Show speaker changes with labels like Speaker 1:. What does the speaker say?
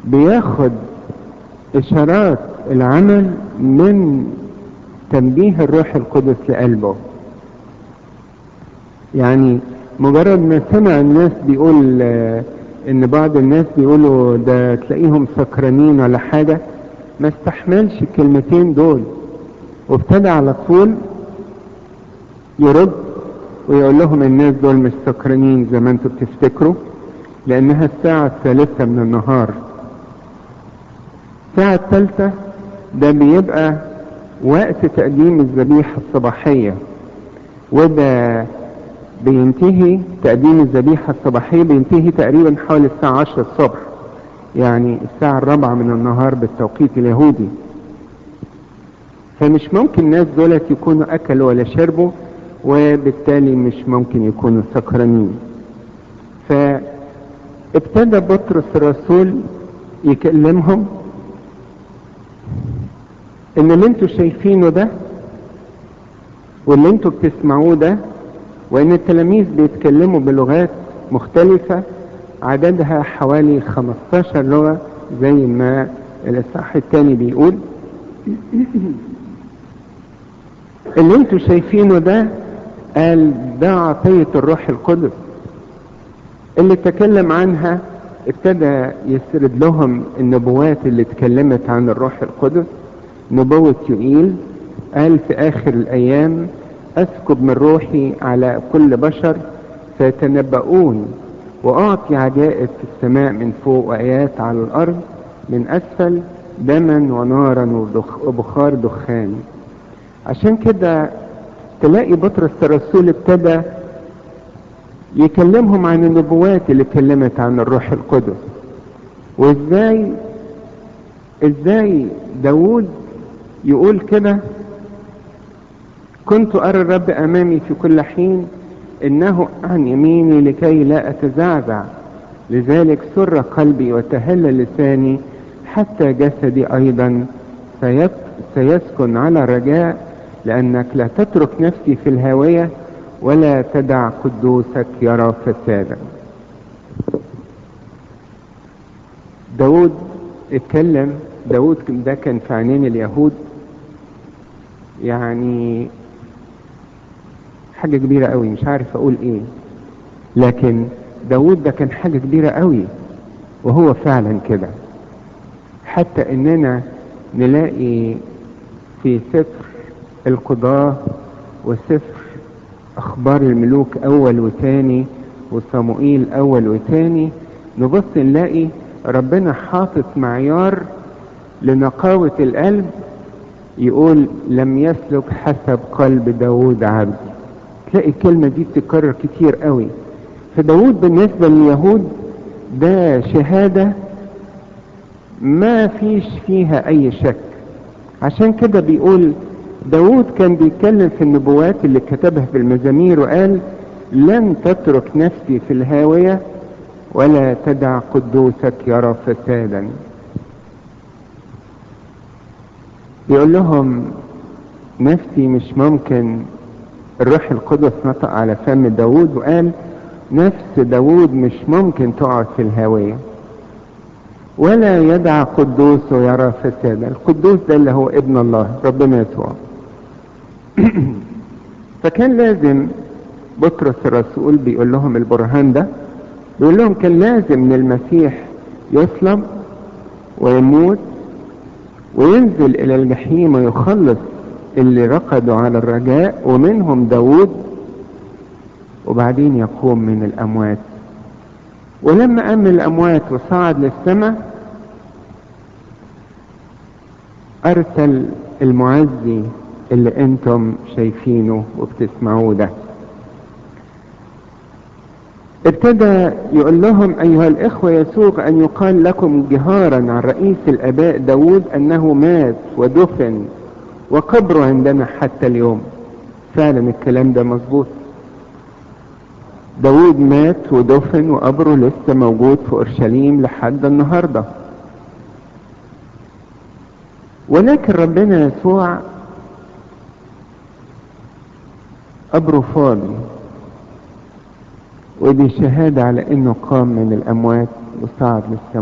Speaker 1: بياخد اشارات العمل من تنبيه الروح القدس لقلبه يعني مجرد ما سمع الناس بيقول آه، ان بعض الناس بيقولوا ده تلاقيهم سكرانين ولا حاجة ما استحملش الكلمتين دول وابتدى على طول يرد ويقول لهم الناس دول مش سكرانين زي ما انتوا بتفتكروا لانها الساعة الثالثة من النهار الساعة الثالثة ده بيبقى وقت تقديم الذبيحة الصباحية وده بينتهي تقديم الذبيحة الصباحية بينتهي تقريبا حوالي الساعة 10 الصبح يعني الساعة الرابعة من النهار بالتوقيت اليهودي فمش ممكن الناس دولت يكونوا أكلوا ولا شربوا وبالتالي مش ممكن يكونوا سكرانين فابتدى بطرس الرسول يكلمهم ان اللي انتوا شايفينه ده واللي انتوا بتسمعوه ده وان التلاميذ بيتكلموا بلغات مختلفة عددها حوالي 15 لغة زي ما الاصحاح الثاني بيقول اللي انتوا شايفينه ده قال ده عطية الروح القدس اللي تكلم عنها ابتدى يسرد لهم النبوات اللي اتكلمت عن الروح القدس نبوة يوئيل قال في آخر الأيام أسكب من روحي على كل بشر فيتنبؤون وأعطي عجائب في السماء من فوق وآيات على الأرض من أسفل دما ونارا ودخ- وبخار دخان عشان كده تلاقي بطرس الرسول ابتدى يكلمهم عن النبوات اللي اتكلمت عن الروح القدس وازاي ازاي داود يقول كده كنت أرى الرب أمامي في كل حين إنه عن يميني لكي لا أتزعزع لذلك سر قلبي وتهل لساني حتى جسدي أيضا سيت- سيسكن على رجاء لأنك لا تترك نفسي في الهاوية ولا تدع قدوسك يرى فسادا داود اتكلم داود ده كان في عينين اليهود يعني حاجة كبيرة قوي مش عارف اقول ايه لكن داود ده كان حاجة كبيرة قوي وهو فعلا كده حتى اننا نلاقي في سفر القضاة وسفر اخبار الملوك اول وتاني وصموئيل اول وتاني نبص نلاقي ربنا حاطط معيار لنقاوة القلب يقول لم يسلك حسب قلب داود عبد تلاقي الكلمة دي بتتكرر كتير قوي فداود بالنسبة لليهود ده شهادة ما فيش فيها اي شك عشان كده بيقول داود كان بيتكلم في النبوات اللي كتبها في المزامير وقال لن تترك نفسي في الهاوية ولا تدع قدوسك يرى فسادا بيقول لهم نفسي مش ممكن الروح القدس نطق على فم داود وقال نفس داود مش ممكن تقعد في الهاوية ولا يدع قدوسه يرى فسادا القدوس ده اللي هو ابن الله ربنا يسوع فكان لازم بطرس الرسول بيقول لهم البرهان ده بيقول لهم كان لازم ان المسيح يصلب ويموت وينزل الى الجحيم ويخلص اللي رقدوا على الرجاء ومنهم داود وبعدين يقوم من الاموات ولما قام من الاموات وصعد للسماء ارسل المعزي اللي انتم شايفينه وبتسمعوه ده ابتدى يقول لهم ايها الاخوة يسوق ان يقال لكم جهارا عن رئيس الاباء داود انه مات ودفن وقبره عندنا حتى اليوم فعلا الكلام ده مظبوط داود مات ودفن وقبره لسه موجود في اورشليم لحد النهارده ولكن ربنا يسوع قبره فاضي ودي شهادة على انه قام من الاموات وصعد للسماء